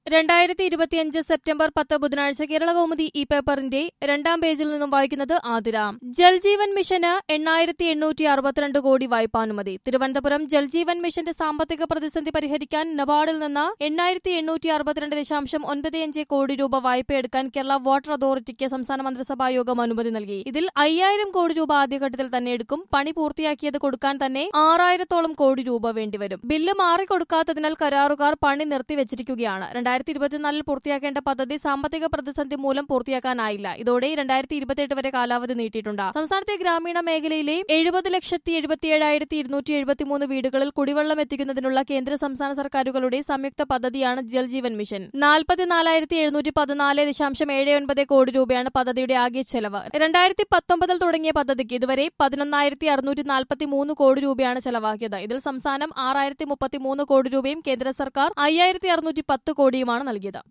രണ്ടായിരത്തി ഇരുപത്തിയഞ്ച് സെപ്റ്റംബർ പത്ത് ബുധനാഴ്ച കേരള കൗമുദി ഈ പേപ്പറിന്റെ രണ്ടാം പേജിൽ നിന്നും വായിക്കുന്നത് ആതിര ജൽജീവൻ മിഷന് എണ്ണായിരത്തി എണ്ണൂറ്റി അറുപത്തിരണ്ട് കോടി വായ്പാനുമതി തിരുവനന്തപുരം ജൽജീവൻ മിഷന്റെ സാമ്പത്തിക പ്രതിസന്ധി പരിഹരിക്കാൻ നബാർഡിൽ നിന്ന് എണ്ണായിരത്തി എണ്ണൂറ്റി അറുപത്തിരണ്ട് ദശാംശം ഒൻപത്തിയഞ്ച് കോടി രൂപ വായ്പയെടുക്കാൻ കേരള വാട്ടർ അതോറിറ്റിക്ക് സംസ്ഥാന മന്ത്രിസഭാ യോഗം അനുമതി നൽകി ഇതിൽ അയ്യായിരം കോടി രൂപ ആദ്യഘട്ടത്തിൽ തന്നെ എടുക്കും പണി പൂർത്തിയാക്കിയത് കൊടുക്കാൻ തന്നെ ആറായിരത്തോളം കോടി രൂപ വേണ്ടിവരും ബില്ല് മാറിക്കൊടുക്കാത്തതിനാൽ കരാറുകാർ പണി നിർത്തിവച്ചിരിക്കുകയാണ് രണ്ടായിരത്തി ഇരുപത്തിനാലിൽ പൂർത്തിയാക്കേണ്ട പദ്ധതി സാമ്പത്തിക പ്രതിസന്ധി മൂലം പൂർത്തിയാക്കാനായില്ല ഇതോടെ രണ്ടായിരത്തി ഇരുപത്തിയെട്ട് വരെ കാലാവധി നീട്ടിയിട്ടുണ്ട് സംസ്ഥാനത്തെ ഗ്രാമീണ മേഖലയിലെ എഴുപത് ലക്ഷത്തി എഴുപത്തിയേഴായിരത്തി ഇരുന്നൂറ്റി എഴുപത്തിമൂന്ന് വീടുകളിൽ കുടിവെള്ളം എത്തിക്കുന്നതിനുള്ള കേന്ദ്ര സംസ്ഥാന സർക്കാരുകളുടെ സംയുക്ത പദ്ധതിയാണ് ജൽജീവൻ മിഷൻ നാൽപ്പത്തിനാലായിരത്തി എഴുന്നൂറ്റി പതിനാല് ദശാംശം ഏഴ് ഒൻപത് കോടി രൂപയാണ് പദ്ധതിയുടെ ആകെ ചെലവ് രണ്ടായിരത്തി പത്തൊമ്പതിൽ തുടങ്ങിയ പദ്ധതിക്ക് ഇതുവരെ പതിനൊന്നായിരത്തി അറുന്നൂറ്റി നാൽപ്പത്തി മൂന്ന് കോടി രൂപയാണ് ചെലവാക്കിയത് ഇതിൽ സംസ്ഥാനം ആറായിരത്തി മുപ്പത്തി മൂന്ന് കോടി രൂപയും കേന്ദ്ര സർക്കാർ അയ്യായിരത്തി അറുന്നൂറ്റി പത്ത് കോടിയുമാണ് നൽകിയത്